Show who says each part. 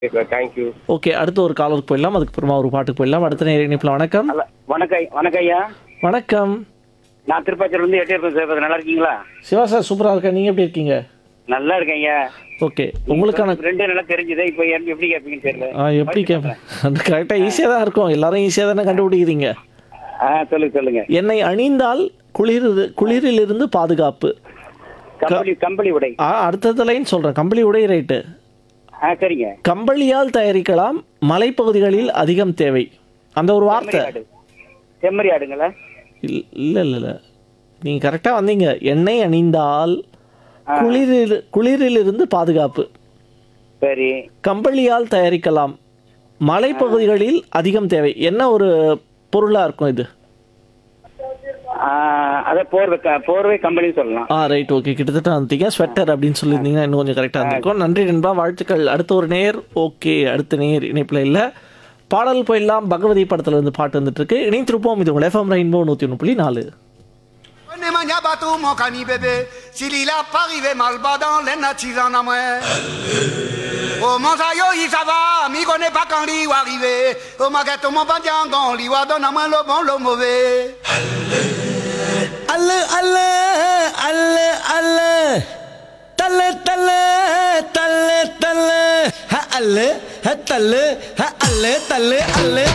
Speaker 1: Thank you
Speaker 2: okay அடுத்து ஒரு காலருக்கு போயிடலாம் அதுக்கப்புறமா ஒரு பாட்டுக்கு போயிடலாம் அடுத்த நேர இணைப்பில் வணக்கம்
Speaker 1: நல்ல வணக்கம் வணக்கம் ஐயா
Speaker 2: வணக்கம்
Speaker 1: நான் திருப்பாச்சூர்ல இருந்து எட்டி இருக்கேன் சார் நல்லா இருக்கீங்களா
Speaker 2: சிவா சார் சூப்பராக இருக்கேன் நீங்கள் எப்படி இருக்கீங்க
Speaker 1: நல்லா இருக்கேன் ஐயா
Speaker 2: ஓகே உங்களுக்கான
Speaker 1: ரெண்டு நல்லா தெரிஞ்சுது இப்போ எப்படி எப்படி கேட்பீங்கன்னு தெரியல
Speaker 2: ஆ எப்படி கேட்பேன் அது கரெக்டாக ஈஸியாக தான் இருக்கும் எல்லாரும் ஈஸியாக தானே கண்டுபிடிக்கிறீங்க
Speaker 1: ஆ சொல்லுங்க சொல்லுங்க
Speaker 2: என்னை அணிந்தால் குளிர் குளிரிலிருந்து பாதுகாப்பு
Speaker 1: கம்பளி கம்பளி உடை
Speaker 2: ஆ அடுத்த லைன் சொல்கிறேன் கம்பளி உடை ரைட்டு
Speaker 1: ஆ சரிங்க
Speaker 2: கம்பளியால் தயாரிக்கலாம் மலைப்பகுதிகளில் அதிகம் தேவை அந்த ஒரு வார்த்தை
Speaker 1: செம்மறி ஆடு செம்மறி ஆடுங்களா
Speaker 2: இல்- இல்ல இல்ல இல்ல நீங்க கரெக்டா வந்தீங்க எண்ணெய் அணிந்தால் குளிரில் குளிரிலிருந்து பாதுகாப்பு
Speaker 1: சரி
Speaker 2: கம்பளியால் தயாரிக்கலாம் மலைப்பகுதிகளில் அதிகம் தேவை என்ன ஒரு பொருளா இருக்கும் இது
Speaker 1: ஆ, அத போர்வை க- போர்வை கம்பளின்னு சொல்லலாம்
Speaker 2: ஆ ரைட் ஓகே கிட்டத்தட்ட வந்துட்டீங்க ஸ்வெட்டர் அப்படின்னு சொல்லியிருந்தீங்கன்னா இன்னும் கொஞ்சம் கரெக்டாக இருந்திருக்கும் நன்றி நண்பா வாழ்த்துக்கள் அடுத்த ஒரு நேர் ஓகே அடுத்த நேர் இணைப்பில் இல்லை பாடல் போயிடலாம் பகவதி படத்துல இருந்து பாட்டு வந்துட்டு இருக்கு இணைந்திருப்போம் இது உங்கள் எஃப்எம் ரெயின்போ நூற்றி ஒன்று புள்ளி நாலு
Speaker 3: Ne mania bateau, mon cani bébé. S'il il a pas arrivé mal bas dans les natis en amoué. Oh mon sayo, il ça va, mi connaît pas quand il va arriver. Oh ma gâteau, mon pandiangon, il va donner à moi le bon, le mauvais.
Speaker 4: அல்ல அல்ல அல்ல அல்ல தல்ல தல்ல தல்ல தல்ல ஹ அல்ல ஹ தல்லு ஹ அல்ல தல்லு அல்ல